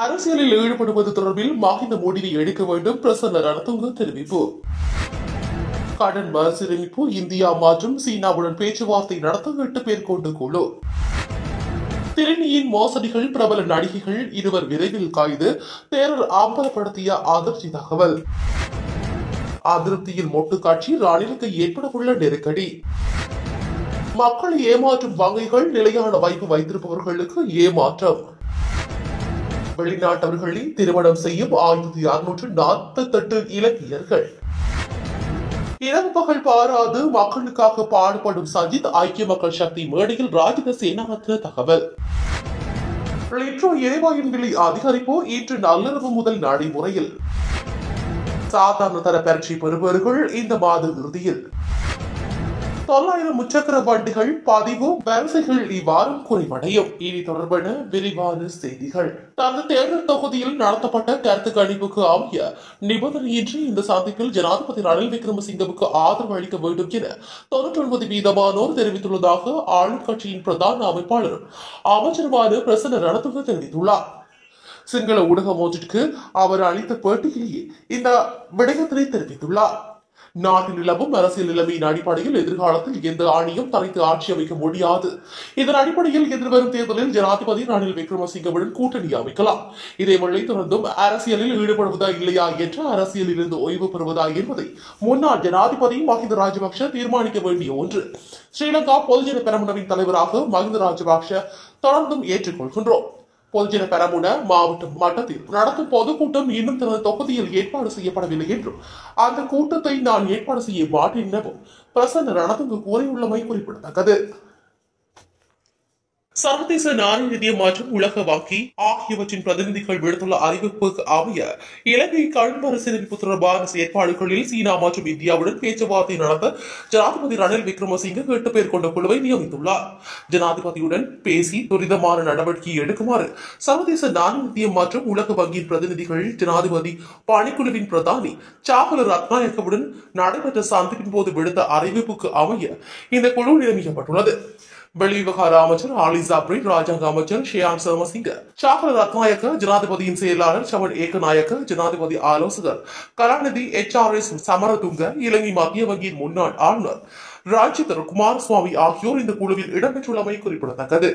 அரசியலில் ஈடுபடுவது தொடர்பில் மகிந்த முடிவை எடுக்க வேண்டும் பிரசன்ன ரணதுங்க தெரிவிப்பு கடன் மறுசீரமைப்பு இந்தியா மற்றும் சீனாவுடன் பேச்சுவார்த்தை நடத்த எட்டு பேர் கொண்ட குழு திரிணியின் மோசடிகள் பிரபல நடிகைகள் இருவர் விரைவில் கைது தேரர் அம்பலப்படுத்திய அதிர்ச்சி தகவல் அதிருப்தியில் மொட்டு காட்சி ரணிலுக்கு ஏற்படவுள்ள நெருக்கடி மக்களை ஏமாற்றும் வங்கிகள் நிலையான வைப்பு வைத்திருப்பவர்களுக்கு ஏமாற்றம் வெளிநாட்டவர்களை திருமணம் செய்யும் ஆயிரத்தி அறுநூற்று நாற்பத்தெட்டு இலக்கியர்கள் இரவு பகல் பாராது மக்களுக்காக பாடுபடும் சஜித் ஐக்கிய மக்கள் சக்தி மேடையில் ராஜித சேனாரத்ன தகவல் லிட்ரோ எரிவாயின் விலை அதிகரிப்பு இன்று நள்ளிரவு முதல் நடைமுறையில் சாதாரண தர பரீட்சை பெறுபவர்கள் இந்த மாத இறுதியில் தொள்ளாயிரம் முச்சக்கர வண்டிகள் பதிவு வரிசைகள் இவ்வாரம் குறைவடையும் இனி தொடர்பான விரிவான செய்திகள் தனது தேர்தல் தொகுதியில் நடத்தப்பட்ட கருத்து கணிப்புக்கு அமைய நிபந்தனையின்றி இந்த சந்திப்பில் ஜனாதிபதி ரணில் விக்ரமசிங்கவுக்கு ஆதரவு அளிக்க வேண்டும் என தொன்னூற்றி ஒன்பது வீதமானோர் தெரிவித்துள்ளதாக ஆளும் கட்சியின் பிரதான அமைப்பாளர் அமைச்சருமான பிரசன்ன ரணதுங்க தெரிவித்துள்ளார் சிங்கள ஊடகம் ஒன்றிற்கு அவர் அளித்த பேட்டியிலேயே இந்த விடயத்தினை தெரிவித்துள்ளார் நாட்டில் நிலவும் அரசியல் நிலைமையின் அடிப்படையில் எதிர்காலத்தில் எந்த ஆணையும் தரைத்து ஆட்சி அமைக்க முடியாது இதன் அடிப்படையில் எதிர்வரும் தேர்தலில் ஜனாதிபதி ரணில் விக்ரமசிங்கவுடன் கூட்டணி அமைக்கலாம் இதேவேளை தொடர்ந்தும் அரசியலில் ஈடுபடுவதா இல்லையா என்ற அரசியலில் இருந்து ஓய்வு பெறுவதா என்பதை முன்னாள் ஜனாதிபதி மஹிந்த ராஜபக்ஷ தீர்மானிக்க வேண்டிய ஒன்று ஸ்ரீலங்கா பொதுஜன பெரமுனவின் தலைவராக மஹிந்த ராஜபக்ஷ தொடர்ந்தும் ஏற்றுக்கொள்கின்றோம் பொதுஜன பெரமுன மாவட்ட மட்டத்தில் நடக்கும் பொதுக்கூட்டம் இன்னும் தனது தொகுதியில் ஏற்பாடு செய்யப்படவில்லை என்றும் அந்த கூட்டத்தை நான் ஏற்பாடு செய்ய மாட்டேன் எனவும் பிரசன்ன ரணதுங்க கூறியுள்ளமை குறிப்பிடத்தக்கது சர்வதேச நாணய நிதியம் மற்றும் உலக வங்கி ஆகியவற்றின் பிரதிநிதிகள் விடுத்துள்ள அறிவிப்புக்கு அமைய இலங்கை கடன் மறுசீரமைப்பு தொடர்பான செயற்பாடுகளில் சீனா மற்றும் இந்தியாவுடன் பேச்சுவார்த்தை நடத்த ஜனாதிபதி ரணில் விக்ரமசிங்கே எட்டு பேர் கொண்ட குழுவை நியமித்துள்ளார் ஜனாதிபதியுடன் பேசி துரிதமான நடவடிக்கை எடுக்குமாறு சர்வதேச நாணய நிதியம் மற்றும் உலக வங்கியின் பிரதிநிதிகள் ஜனாதிபதி பணிக்குழுவின் பிரதானி சாகல ரத்நாயக்கவுடன் நடைபெற்ற சந்திப்பின் போது விடுத்த அறிவிப்புக்கு அமைய இந்த குழு நியமிக்கப்பட்டுள்ளது வெளிவிவகார அமைச்சர் ஆலி ஜாப்ரி ராஜாங்க அமைச்சர் ஷியான் சர்மசிங்க சாகல ரத்நாயக்க ஜனாதிபதியின் செயலாளர் சவன் ஏகநாயக்க ஜனாதிபதி ஆலோசகர் கலாநிதி H R S Samarathunga Ilangai மத்திய வங்கியின் முன்னாள் ஆளுநர் ராஜிதர் குமாரசுவாமி ஆகியோர் இந்த குழுவில் இடம்பெற்றுள்ளமை குறிப்பிடத்தக்கது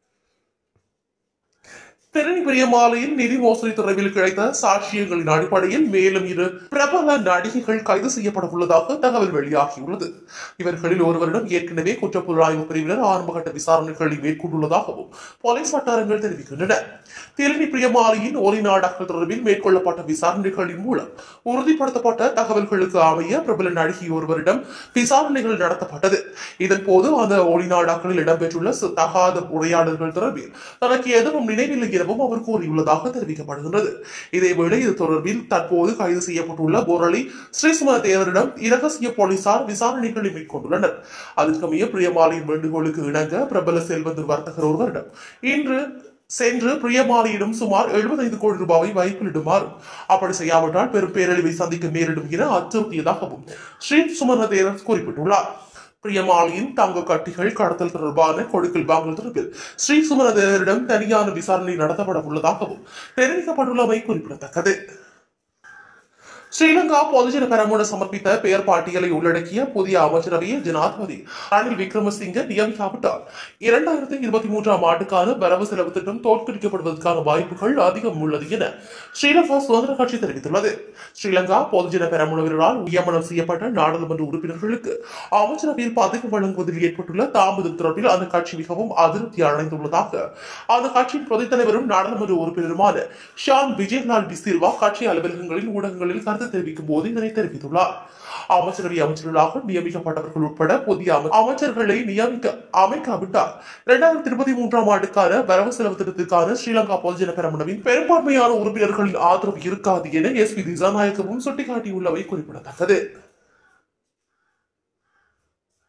திரணி பிரியமாலையில் நிதி மோசடி தொடர்பில் கிடைத்த சாட்சியங்களின் அடிப்படையில் மேலும் இரு பிரபல நடிகைகள் கைது செய்யப்பட உள்ளதாக தகவல் வெளியாகியுள்ளது இவர்களில் ஒருவரிடம் ஏற்கனவே குற்றப்புலனாய்வு பிரிவினர் ஆரம்பகட்ட விசாரணைகளை மேற்கொண்டுள்ளதாகவும் போலீஸ் வட்டாரங்கள் தெரிவிக்கின்றன திரணி பிரியமாலையின் ஒலி நாடாக்கள் தொடர்பில் மேற்கொள்ளப்பட்ட விசாரணைகளின் மூலம் உறுதிப்படுத்தப்பட்ட தகவல்களுக்கு அமைய பிரபல நடிகை ஒருவரிடம் விசாரணைகள் நடத்தப்பட்டது இதன் போது அந்த ஒளி நாடாக்களில் இடம்பெற்றுள்ள சு- தகாத உரையாடல்கள் தொடர்பில் தனக்கு எதுவும் நினைவில்லை எனவும் அவர் கூறியுள்ளதாக தெரிவிக்கப்படுகின்றது இதேவேளை இது தொடர்பில் தற்போது கைது செய்யப்பட்டுள்ள போரளி ஸ்ரீசுமன தேவரிடம் இரகசிய போலீசார் விசாரணைகளை மேற்கொண்டுள்ளனர் அதற்கமைய பிரியமாலியின் வேண்டுகோளுக்கு இணங்க பிரபல செல்வந்தர் வர்த்தகர் ஒருவரிடம் இன்று சென்று பிரியமாலியிடம் சுமார் 75 கோடி ரூபாயை வைப்பிலிடுமாறும் அப்படி செய்யாவிட்டால் பெரும் பேரழிவை சந்திக்க நேரிடும் என அச்சுறுத்தியதாகவும் ஸ்ரீ சுமன தேவர் குறிப்பிட்டுள்ளார் பிரியமாலியின் தங்க கட்டிகள் கடத்தல் தொடர்பான கொடுக்கல் வாங்கல் தொடர்பில் ஸ்ரீ சுமனதேவரிடம் தனியான விசாரணை நடத்தப்பட உள்ளதாகவும் தெரிவிக்கப்பட்டுள்ளமை குறிப்பிடத்தக்கது ஸ்ரீலங்கா பொதுஜன பெரமுன சமர்ப்பித்த பெயர் பட்டியலை உள்ளடக்கிய புதிய அமைச்சரவையை ஜனாதிபதி ரணில் விக்ரமசிங்க நியமிக்காவிட்டால் இரண்டாயிரத்தி இருபத்தி மூன்றாம் ஆண்டுக்கான வரவு செலவு திட்டம் தோற்கடிக்கப்படுவதற்கான வாய்ப்புகள் அதிகம் உள்ளது என ஸ்ரீலங்கா சுதந்திர கட்சி தெரிவித்துள்ளது ஸ்ரீலங்கா பொதுஜன பெரமுனவினரால் நியமனம் செய்யப்பட்ட நாடாளுமன்ற உறுப்பினர்களுக்கு அமைச்சரவையில் பதவி வழங்குவதில் ஏற்பட்டுள்ள தாமதம் தொடர்பில் அந்த கட்சி மிகவும் அதிருப்தி அடைந்துள்ளதாக அந்த கட்சியின் பிரதி தலைவரும் நாடாளுமன்ற உறுப்பினருமான ஷான் விஜயலால் டி சில்வா கட்சி அலுவலகங்களில் ஊடகங்களில் கருத்து தெரிவிக்கும் போது இதனை தெரிவித்துள்ளார் அமைச்சரவை அமைச்சர்களாக நியமிக்கப்பட்டவர்கள் உட்பட புதிய அமை- அமைச்சர்களை நியமிக்க அமைக்காவிட்டால் இரண்டாயிரத்தி இருபத்தி மூன்றாம் ஆண்டுக்கான வரவு செலவு திட்டத்திற்கான ஸ்ரீலங்கா பொதுஜன பெரமுனவின் பெரும்பான்மையான உறுப்பினர்களின் ஆதரவு இருக்காது என எஸ் பி திசாநாயக்கவும் சுட்டிக்காட்டியுள்ளவை குறிப்பிடத்தக்கது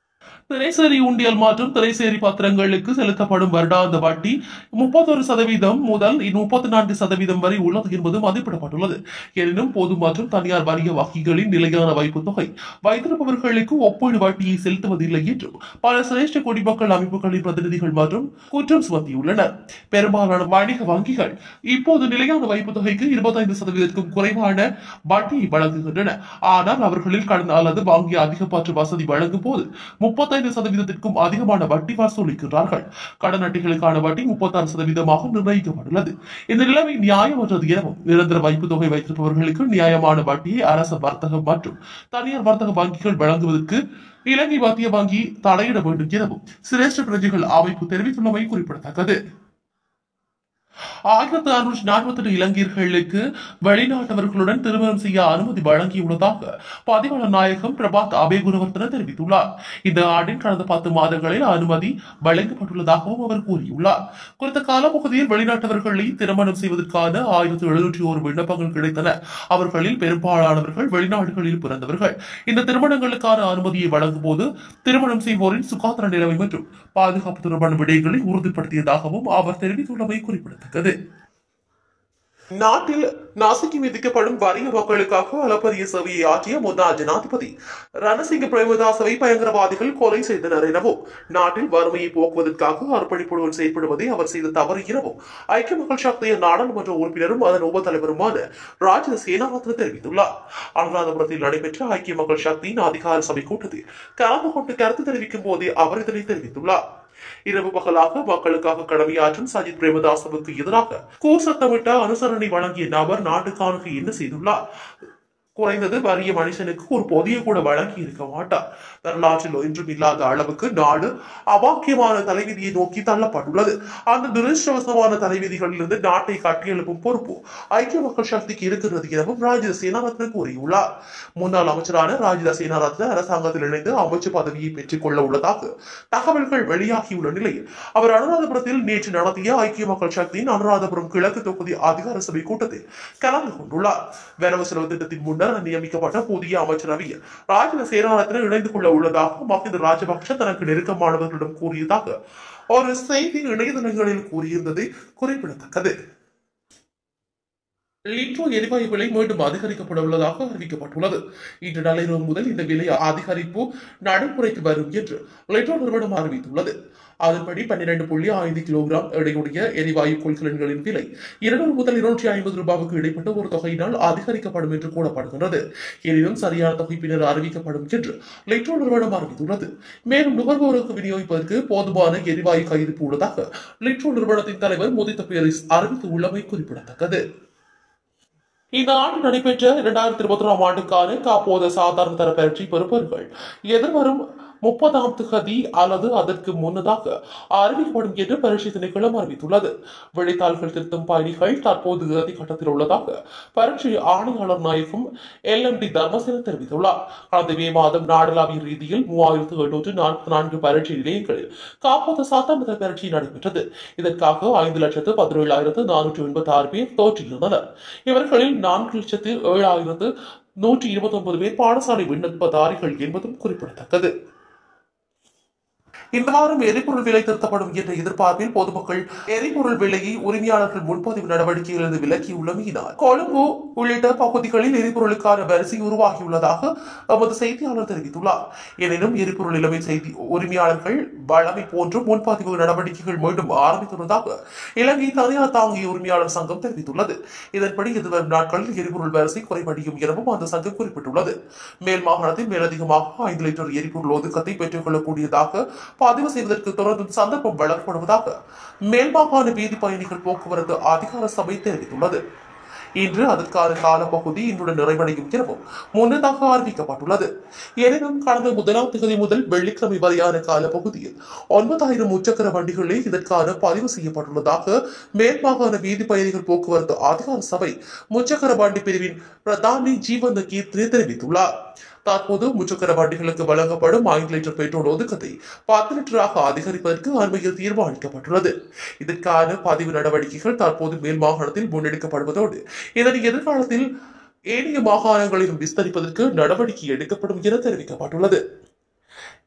திரைசேரி உண்டியல் மற்றும் திரைசேரி பத்திரங்களுக்கு செலுத்தப்படும் வருடாந்த வட்டி முப்பத்தொரு சதவீதம் முதல் முப்பத்தி நான்கு சதவீதம் வரை உள்ளது என்பது மதிப்பிடப்பட்டுள்ளது எனினும் பொது மற்றும் தனியார் வணிக வங்கிகளின் நிலையான வைப்பு தொகை வைத்திருப்பவர்களுக்கு ஒப்பீடு வட்டியை செலுத்துவதில்லை என்றும் பல சிரேஷ்ட குடிமக்கள் அமைப்புகளின் பிரதிநிதிகள் மற்றும் குற்றம் சுமத்தியுள்ளனர் பெரும்பாலான வணிக வங்கிகள் இப்போது நிலையான வைப்பு தொகைக்கு இருபத்தைந்து சதவீதத்திற்கும் குறைவான வட்டியை வழங்குகின்றன ஆனால் அவர்களில் கடந்த அல்லது வங்கி அதிகபட்ச வசதி வழங்கும் போது முப்பத்தைந்து சதவீதத்திற்கும் அதிகமான வட்டி வசூலிக்கிறார்கள் கடன் அட்டைகளுக்கான வட்டி முப்பத்தாறு சதவீதமாக நிர்ணயிக்கப்பட்டுள்ளது இந்த நிலைமை நியாயமற்றது எனவும் நிரந்தர வைப்பு தொகை வைத்திருப்பவர்களுக்கு நியாயமான வட்டியை அரசு வர்த்தக மற்றும் தனியார் வர்த்தக வங்கிகள் வழங்குவதற்கு இலங்கை மத்திய வங்கி தடையிட வேண்டும் எனவும் சிரேஷ்ட பிரஜைகள் அமைப்பு தெரிவித்துள்ளமை குறிப்பிடத்தக்கது ஆயிரத்தி அறுநூற்றி நாற்பத்தி எட்டு இலங்கையர்களுக்கு வெளிநாட்டவர்களுடன் திருமணம் செய்ய அனுமதி வழங்கியுள்ளதாக பதிவாளர் நாயகம் பிரபாத் அபேகுணவர்த்தன தெரிவித்துள்ளார் இந்த ஆண்டின் கடந்த பத்து மாதங்களில் அனுமதி வழங்கப்பட்டுள்ளதாகவும் அவர் கூறியுள்ளார் குறித்த காலப்பகுதியில் வெளிநாட்டவர்களை திருமணம் செய்வதற்கான ஆயிரத்தி எழுநூற்றி ஒரு விண்ணப்பங்கள் கிடைத்தன அவர்களில் பெரும்பாலானவர்கள் வெளிநாடுகளில் பிறந்தவர்கள் இந்த திருமணங்களுக்கான அனுமதியை வழங்கும் போது திருமணம் செய்வோரின் சுகாதார நிலைமை மற்றும் பாதுகாப்பு தொடர்பான விடயங்களை உறுதிப்படுத்தியதாகவும் அவர் தெரிவித்துள்ளமை குறிப்பிடத்தக்கது நாட்டில் நாசிக்கு விதிக்கப்படும் வறிய மக்களுக்காக அளப்பரிய சேவையை ஆற்றிய முன்னாள் ஜனாதிபதி ரணசிங்க பிரேமதாசவை பயங்கரவாதிகள் கொலை செய்தனர் எனவும் நாட்டில் வறுமையை போக்குவதற்காக அர்ப்பணிப்புடன் செயற்படுவதை அவர் செய்த தவறு எனவும் ஐக்கிய மக்கள் சக்தியின் நாடாளுமன்ற உறுப்பினரும் அதன் உப தலைவருமான ராஜ சேனாரத்ன தெரிவித்துள்ளார் அனுராதபுரத்தில் நடைபெற்ற ஐக்கிய மக்கள் சக்தியின் அதிகார சபை கூட்டத்தில் கலந்து கொண்டு கருத்து தெரிவிக்கும் போதே அவர் இதனை தெரிவித்துள்ளார் இரவு பகலாக மக்களுக்காக கடமையாற்றும் சஜித் பிரேமதாசவுக்கு எதிராக கூர் சத்தமிட்ட அனுசரணை வழங்கிய நபர் நாட்டுக்காக என்ன செய்துள்ளார் குறைந்தது வறிய மனுஷனுக்கு ஒரு பொதிய கூட வழங்கி இருக்க மாட்டார் வரலாற்றில் ஒன்றும் இல்லாத அளவுக்கு நாடு அவாக்கியமான தலைவிதியை நோக்கி தள்ளப்பட்டுள்ளது அந்த துரதிருஷ்டவசமான தலைவிதிகளிலிருந்து நாட்டை கட்டியெழுப்பும் பொறுப்பு ஐக்கிய மக்கள் சக்திக்கு இருக்கிறது எனவும் ராஜித சேனாரத்ன கூறியுள்ளார் முன்னாள் அமைச்சரான ராஜித சேனாரத்ன அரசாங்கத்தில் இணைந்து அமைச்சு பதவியை பெற்றுக் கொள்ள உள்ளதாக தகவல்கள் வெளியாகியுள்ள நிலையில் அவர் அனுராதபுரத்தில் நேற்று நடத்திய ஐக்கிய மக்கள் சக்தியின் அனுராதபுரம் கிழக்கு தொகுதி அதிகார சபை கூட்டத்தில் கலந்து கொண்டுள்ளார் வரவு செலவு திட்டத்தின் முன்னர் நியமிக்கப்பட்ட புதிய அமைச்சரவையில் ராஜித சேனாரத்ன இணைந்து கொள்ள உள்ளதாக மஹிந்த ராஜபக்ஷ தனக்கு நெருக்கமானவர்களிடம் கூறியதாக ஒரு செய்தி இணையதளங்களில் கூறியிருந்தது குறிப்பிடத்தக்கது லிட்ரோ எரிவாயு விலை மீண்டும் அதிகரிக்கப்பட உள்ளதாக அறிவிக்கப்பட்டுள்ளது இன்று நள்ளிரவு முதல் இந்த விலை அதிகரிப்பு நடைமுறைக்கு வரும் என்று லிட்ரோ நிறுவனம் அறிவித்துள்ளது அதன்படி பன்னிரண்டு புள்ளி ஐந்து கிலோகிராம் எடையுடைய எரிவாயு கொள்கலன்களின் விலை இருநூறு முதல் இருநூற்றி ஐம்பது ரூபாவுக்கு இடைப்பட்ட ஒரு தொகையினால் அதிகரிக்கப்படும் என்று கூறப்படுகிறது எனினும் சரியான தொகை பின்னர் அறிவிக்கப்படும் என்று லிட்ரோ நிறுவனம் அறிவித்துள்ளது மேலும் நுகர்வோருக்கு விநியோகிப்பதற்கு போதுமான எரிவாயு கையிருப்பு உள்ளதாக லிட்ரோ நிறுவனத்தின் தலைவர் முதித்த பேரிஸ் அறிவித்து உள்ளமை குறிப்பிடத்தக்கது இந்த ஆண்டு நடைபெற்ற இரண்டாயிரத்தி இருபத்தி ஒன்றாம் ஆண்டுக்கான காப்போத சாதாரண தர பயிற்சி பெறுபவர்கள் எதிர்வரும் முப்பதாம் திகதி அல்லது அதற்கு முன்னதாக அறிவிக்கப்படும் என்று பரீட்சை திணைக்களம் அறிவித்துள்ளது விடைத்தாள்கள் திருத்தும் பயணிகள் தற்போது இறுதி கட்டத்தில் உள்ளதாக பரீட்சை ஆணையாளர் நாயகம் எல் எம் டி தர்மசேன தெரிவித்துள்ளார் கடந்த மே மாதம் நாடளாவிய ரீதியில் மூவாயிரத்து எண்ணூற்று நாற்பத்தி நான்கு பரீட்சை நிலையங்களில் காப்போத சாத்தாரண பரீட்சை நடைபெற்றது இதற்காக ஐந்து லட்சத்து பதினேழாயிரத்து நானூற்று எண்பத்தி ஆறு பேர் தோற்றியிருந்தனர் இவர்களில் நான்கு லட்சத்து ஏழாயிரத்து நூற்றி இருபத்தி ஒன்பது பேர் பாடசாலை விண்ணப்பதாரிகள் என்பதும் குறிப்பிடத்தக்கது இந்த வாரம் எரிபொருள் விலை திருத்தப்படும் என்ற எதிர்பார்ப்பில் பொதுமக்கள் எரிபொருள் விலையை உரிமையாளர்கள் முன்பதிவு நடவடிக்கையிலிருந்து விலக்கியுள்ளமையினால் கொழும்பு உள்ளிட்ட பகுதிகளில் எரிபொருளுக்கான வரிசை உருவாகியுள்ளதாக எமது செய்தியாளர் தெரிவித்துள்ளார் எனினும் எரிபொருள் நிலைமை செய்தி உரிமையாளர்கள் வழமை போன்று முன்பதிவு நடவடிக்கைகள் மீண்டும் ஆரம்பித்துள்ளதாக இலங்கை தனியார் தாங்கிய உரிமையாளர் சங்கம் தெரிவித்துள்ளது இதன்படி எதிர்வரும் நாட்களில் எரிபொருள் வரிசை குறைவடையும் எனவும் அந்த சங்கம் குறிப்பிட்டுள்ளது மேல் மாகாணத்தில் மேலதிகமாக ஐந்து லிட்டர் எரிபொருள் ஒதுக்கத்தை பெற்றுக் கொள்ளக்கூடியதாக பதிவு செய்வதற்கு தொடர்ந்தும் சந்தர்ப்பம் வழங்கப்படுவதாக மேல் மாகாண வீதி பயணிகள் போக்குவரத்து அதிகார சபை தெரிவித்துள்ளது இன்று அதற்கான காலப்பகுதி இன்றுடன் நிறைவடையும் எனவும் முன்னதாக அறிவிக்கப்பட்டுள்ளது எனினும் கடந்த முதலாம் தேதி முதல் வெள்ளிக்கிழமை வரையான காலப்பகுதியில் ஒன்பதாயிரம் முச்சக்கர வண்டிகளே இதற்கான பதிவு செய்யப்பட்டுள்ளதாக மேல் மாகாண வீதி பயணிகள் போக்குவரத்து அதிகார சபை முச்சக்கர வண்டி பிரிவின் பிரதானி ஜீவந்த கீர்த்தனை தெரிவித்துள்ளார் தற்போது முச்சக்கர வண்டிகளுக்கு வழங்கப்படும் ஐந்து லிட்டர் பெட்ரோல் ஒதுக்கத்தை பத்து லிட்டராக அதிகரிப்பதற்கு அண்மையில் தீர்மானிக்கப்பட்டுள்ளது இதற்கான பதிவு நடவடிக்கைகள் தற்போது மேல் மாகாணத்தில் முன்னெடுக்கப்படுவதோடு இதனை எதிர்காலத்தில் ஏனைய மாகாணங்களிலும் விஸ்தரிப்பதற்கு நடவடிக்கை எடுக்கப்படும் என தெரிவிக்கப்பட்டுள்ளது